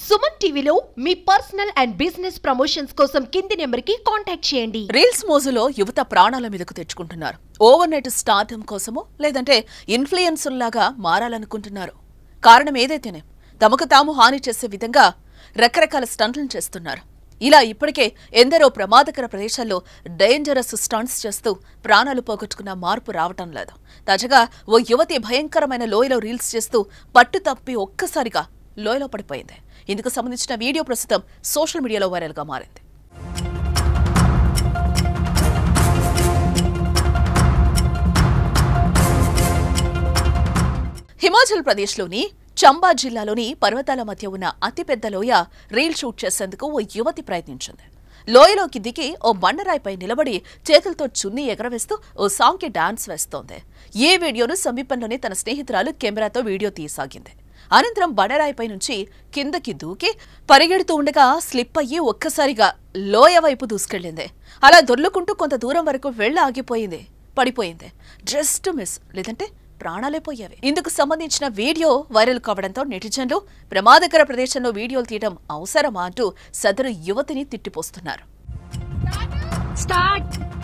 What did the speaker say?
సుమన్ టీవీలో మీ personal and business promotions కోసం కింది నెంబర్కి కాంటాక్ట్ చేయండి రీల్స్ మోజులో యువత ప్రాణాల మీదకు తెచ్చుకుంటున్నారు ఓవర్ నైట్ స్టార్డమ్ కోసమో లేదంటే ఇన్ఫ్లుయెన్సుల్లాగా మారాలనుకుంటున్నారు కారణం ఏదైతేనే తమకు తాము హాని చేసే విధంగా రకరకాల స్టంట్లను చేస్తున్నారు ఇలా ఇప్పటికే ఎందరో ప్రమాదకర ప్రదేశాల్లో డేంజరస్ స్టంట్స్ చేస్తూ ప్రాణాలు పోగొట్టుకున్న మార్పు రావటం లేదు తాజాగా ఓ యువతి భయంకరమైన లోయలో రీల్స్ చేస్తూ పట్టు తప్పి ఒక్కసారిగా లోయలో పడిపోయింది ఇందుకు సంబంధించిన వీడియో ప్రస్తుతం సోషల్ మీడియాలో వైరల్గా మారింది హిమాచల్ ప్రదేశ్లోని చంబా జిల్లాలోని పర్వతాల మధ్య ఉన్న అతిపెద్ద లోయ రీల్ షూట్ చేసేందుకు ఓ యువతి ప్రయత్నించింది లోయలోకి దిగి ఓ బండరాయిపై నిలబడి చేతులతో చున్నీ ఎగరవేస్తూ ఓ సాంగ్కి డాన్స్ వేస్తోంది ఈ వీడియోను సమీపంలోనే తన స్నేహితురాలు కెమెరాతో వీడియో తీసాగింది అనంతరం బండరాయిపై నుంచి కిందకి దూకి పరిగెడుతూ ఉండగా స్లిప్ అయ్యి ఒక్కసారిగా లోయ వైపు దూసుకెళ్ళింది అలా దొర్లుకుంటూ కొంత దూరం వరకు వెళ్ళి ఆగిపోయింది పడిపోయింది జస్ట్ మిస్ లేదంటే ప్రాణాలే పోయేవి ఇందుకు సంబంధించిన వీడియో వైరల్ కావడంతో నెటిజన్లు ప్రమాదకర ప్రదేశంలో వీడియోలు తీయడం అవసరమా అంటూ సదరు యువతిని తిట్టిపోస్తున్నారు స్టార్ట్